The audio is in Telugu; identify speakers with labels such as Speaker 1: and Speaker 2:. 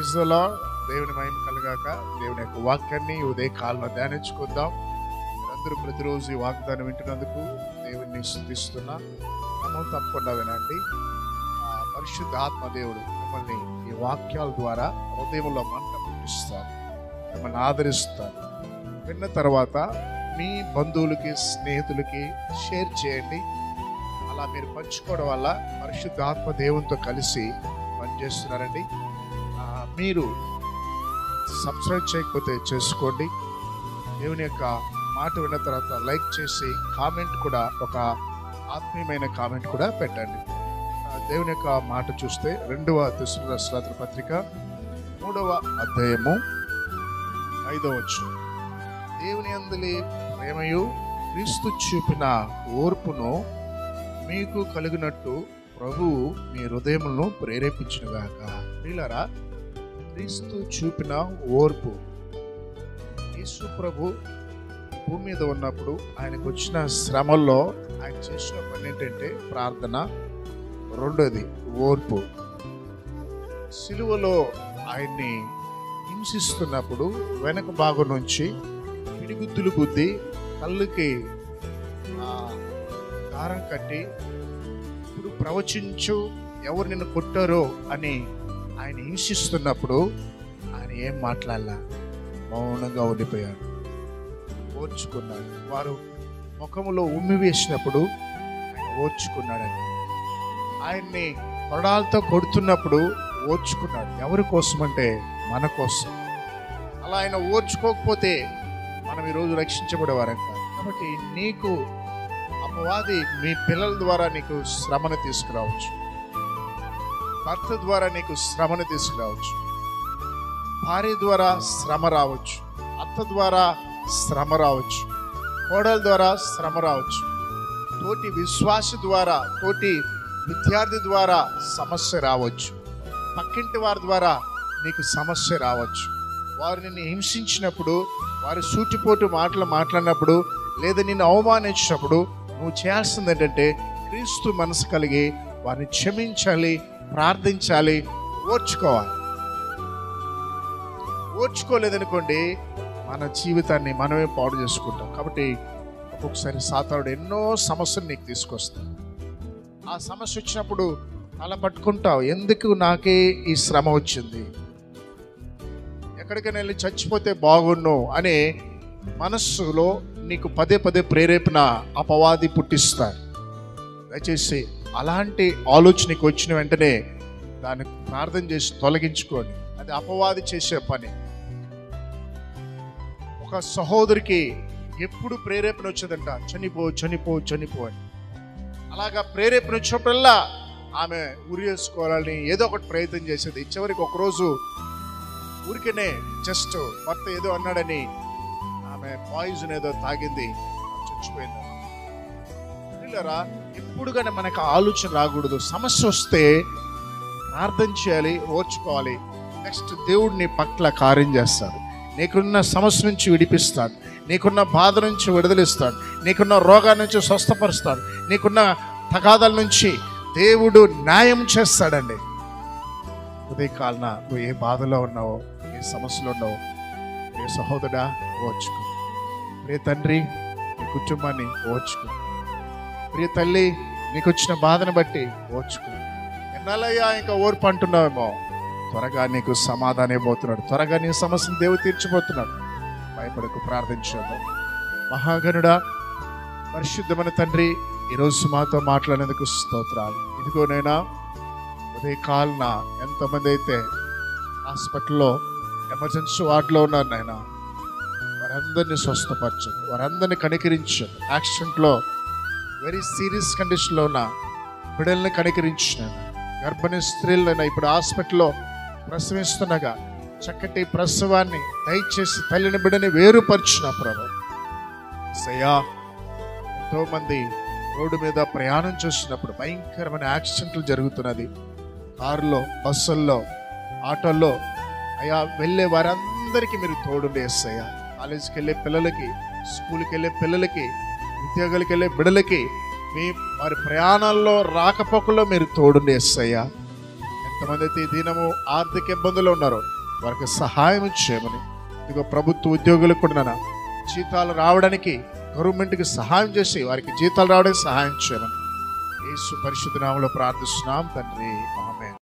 Speaker 1: Praise the lord. దేవుని మహిమ కలగాక దేవుని యొక్క వాక్యాన్ని ఈ ఉదయ కాలంలో ధ్యానించుకుందాం మీరందరూ ప్రతిరోజు ఈ వాగ్దానం వింటున్నందుకు దేవుని స్థుతిస్తున్నా క్రమం తప్పకుండా వినండి ఆ, పరిశుద్ధ ఆత్మ దేవుడు మిమ్మల్ని ఈ వాక్యాల ద్వారా హృదయంలో మంట పుట్టిస్తారు మిమ్మల్ని ఆదరిస్తారు విన్న తర్వాత మీ బంధువులకి స్నేహితులకి షేర్ చేయండి అలా మీరు పంచుకోవడం వల్ల పరిశుద్ధ ఆత్మ దేవునితో కలిసి పనిచేస్తున్నారండి ఆ, మీరు సబ్స్క్రైబ్ చేయకపోతే చేసుకోండి దేవుని యొక్క మాట విన్న తర్వాత లైక్ చేసి కామెంట్ కూడా ఒక ఆత్మీయమైన కామెంట్ కూడా పెట్టండి ఆ, దేవుని యొక్క మాట చూస్తే రెండవ దశల రాష్ట్రాల పత్రిక మూడవ అధ్యాయము ఐదవ వచ్చు దేవుని అందలి ప్రేమయు క్రీస్తు చూపిన ఓర్పును మీకు కలిగినట్టు ప్రభువు మీ హృదయములను ప్రేరేపించునుగాక ప్రియులారా క్రీస్తు చూపిన ఓర్పు యేసు ప్రభు భూమి మీద ఉన్నప్పుడు ఆయనకు వచ్చిన శ్రమల్లో ఆయన చేసిన పని ఏంటంటే ప్రార్థన రెండోది ఓర్పు సిలువలో ఆయన్ని హింసిస్తున్నప్పుడు వెనక భాగం నుంచి పిడిగుద్దులు గుద్ది కళ్ళుకి ఆ, దారం కట్టి ఇప్పుడు ప్రవచించు ఎవరు నిన్ను కొట్టారో అని ఆయన హింసిస్తున్నప్పుడు ఆయన ఏం మాట్లాడలా మౌనంగా ఉండిపోయాడు ఓర్చుకున్నాడు వారు ముఖములో ఉమ్మి వేసినప్పుడు ఆయన ఓర్చుకున్నాడని ఆయన్ని కొడాలతో కొడుతున్నప్పుడు ఓర్చుకున్నాడు ఎవరి కోసం అంటే మన కోసం అలా ఆయన ఓర్చుకోకపోతే మనం ఈరోజు రక్షించబడేవారం కాదు కాబట్టి నీకు అపవాది మీ పిల్లల ద్వారా నీకు శ్రమను తీసుకురావచ్చు భర్త ద్వారా నీకు శ్రమను తీసుకురావచ్చు భార్య ద్వారా శ్రమ రావచ్చు అత్త ద్వారా శ్రమ రావచ్చు కోడల ద్వారా శ్రమ రావచ్చు తోటి విశ్వాస ద్వారా తోటి విద్యార్థి ద్వారా సమస్య రావచ్చు పక్కింటి వారి ద్వారా నీకు సమస్య రావచ్చు వారు నిన్ను హింసించినప్పుడు వారి సూటిపోటు మాటలు మాట్లాడినప్పుడు లేదా నిన్ను అవమానించినప్పుడు నువ్వు చేయాల్సింది ఏంటంటే క్రీస్తు మనసు కలిగి వారిని క్షమించాలి ప్రార్థించాలి ఓర్చుకోవాలి ఓర్చుకోలేదనుకోండి మన జీవితాన్ని మనమే పాడు చేసుకుంటాం కాబట్టి ఒక్కొక్కసారి సాతానుడు ఎన్నో సమస్యలు నీకు తీసుకొస్తాడు ఆ సమస్య వచ్చినప్పుడు తల పట్టుకుంటావు ఎందుకు నాకే ఈ శ్రమ వచ్చింది ఎక్కడికైనా వెళ్ళి చచ్చిపోతే బాగుండు అనే మనస్సులో నీకు పదే పదే ప్రేరేపణ అపవాది పుట్టిస్తారు దయచేసి అలాంటి ఆలోచన నీకు వచ్చిన వెంటనే దాన్ని ప్రార్థన చేసి తొలగించుకోండి అది అపవాది చేసే పని ఒక సహోదరికి ఎప్పుడు ప్రేరేపణ వచ్చేదంట చనిపో చనిపో చనిపో అని అలాగా ప్రేరేపణ వచ్చినప్పుడల్లా ఆమె ఉరి వేసుకోవాలని ఏదో ఒకటి ప్రయత్నం చేసేది చివరికి ఒకరోజు ఊరికనే జస్ట్ భర్త ఏదో అన్నాడని ఆమె పాయిజన్ ఏదో తాగింది ఆమె చచ్చిపోయింది పిల్లరా ఎప్పుడు కానీ మనకు ఆ ఆలోచన రాకూడదు సమస్య వస్తే ప్రార్థన చేయాలి ఓర్చుకోవాలి నెక్స్ట్ దేవుడు నీ పట్ల కార్యం చేస్తాడు నీకున్న సమస్య నుంచి విడిపిస్తాడు నీకున్న బాధ నుంచి విడుదలిస్తాడు నీకున్న రోగాల నుంచి స్వస్థపరుస్తాడు నీకున్న తగాదాల నుంచి దేవుడు న్యాయం చేస్తాడండి ఉదయకాలన నువ్వు ఏ బాధలో ఉన్నావో ఏ సమస్యలో ఉన్నావో ఏ సహోదరా ఓర్చుకో ప్రియ తండ్రి నీ కుటుంబాన్ని ఓర్చుకో ప్రియ తల్లి నీకు వచ్చిన బాధను బట్టి ఓర్చుకో ఎన్నాళ్ళయ్యా ఇంకా ఓర్పు అంటున్నావేమో త్వరగా నీకు సమాధానం పోతున్నాడు త్వరగా నీ సమస్యను దేవుడు తీర్చిపోతున్నాడు భయపడకు ప్రార్థించదు మహాగణుడా పరిశుద్ధమైన తండ్రి ఈరోజు మాతో మాట్లాడేందుకు స్తోత్రాలు ఇదిగోనైనా ఉదయకాలన ఎంతమంది అయితే హాస్పిటల్లో ఎమర్జెన్సీ వార్డులో ఉన్నారు నాయన వారందరినీ స్వస్థపరచండి వారందరినీ కనికరించండి యాక్సిడెంట్లో వెరీ సీరియస్ కండిషన్లో ఉన్న బిడ్డల్ని కనికరించినాను గర్భిణీ స్త్రీలైనా ఇప్పుడు హాస్పిటల్లో ప్రసవిస్తుండగా చక్కటి ప్రసవాన్ని దయచేసి తల్లిని బిడ్డని వేరుపరిచిన ప్రభు సయ్యా ఎంతో మంది రోడ్డు మీద ప్రయాణం చేస్తున్నప్పుడు భయంకరమైన యాక్సిడెంట్లు జరుగుతున్నది కారులో బస్సుల్లో ఆటోల్లో అయా వెళ్ళే వారందరికీ మీరు తోడుండి వేస్తాయా కాలేజీకి వెళ్ళే పిల్లలకి స్కూల్కి వెళ్ళే పిల్లలకి ఉద్యోగాలకు వెళ్ళే బిడలకి మీ వారి ప్రయాణాల్లో రాకపోకల్లో మీరు తోడుండి వేస్తాయా ఎంత ఎంతమంది అయితే ఈ దినము ఆర్థిక ఇబ్బందులు ఉన్నారో వారికి సహాయం చేయమని ఇదిగో ప్రభుత్వ ఉద్యోగులకు కూడా నాన్న జీతాలు రావడానికి గవర్నమెంట్కి సహాయం చేసి వారికి జీతాలు రావడానికి సహాయం చేయమని యేసు పరిశుద్ధ నామములో ప్రార్థిస్తున్నాం తండ్రి ఆమేన్